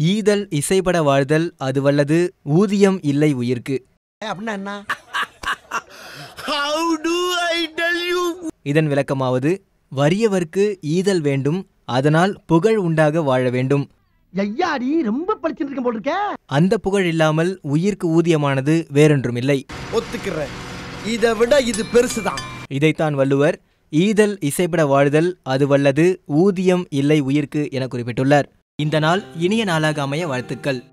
ஈதல் இசைபட வாழ்தல் அது வல்லது ஊதியம் இல்லை உயிர்க்கு அப்படின்னா என்ன இதன் விளக்கமாவது வறியவர்க்கு ஈதல் வேண்டும் அதனால் புகழ் உண்டாக வாழ வேண்டும் ஐயாடி ரொம்ப படிச்சுட்டு இருக்கேன் போல் இருக்க அந்த புகழ் இல்லாமல் உயிர்க்கு ஊதியமானது வேறொன்றுமில்லை ஒத்துக்கிறேன் இதை விட இது பெருசுதான் இதைத்தான் வள்ளுவர் ஈதல் இசைபட வாழ்தல் அது வல்லது ஊதியம் இல்லை உயிர்க்கு என குறிப்பிட்டுள்ளார் இந்த நாள் இனிய நாளாக அமைய வாழ்த்துக்கள்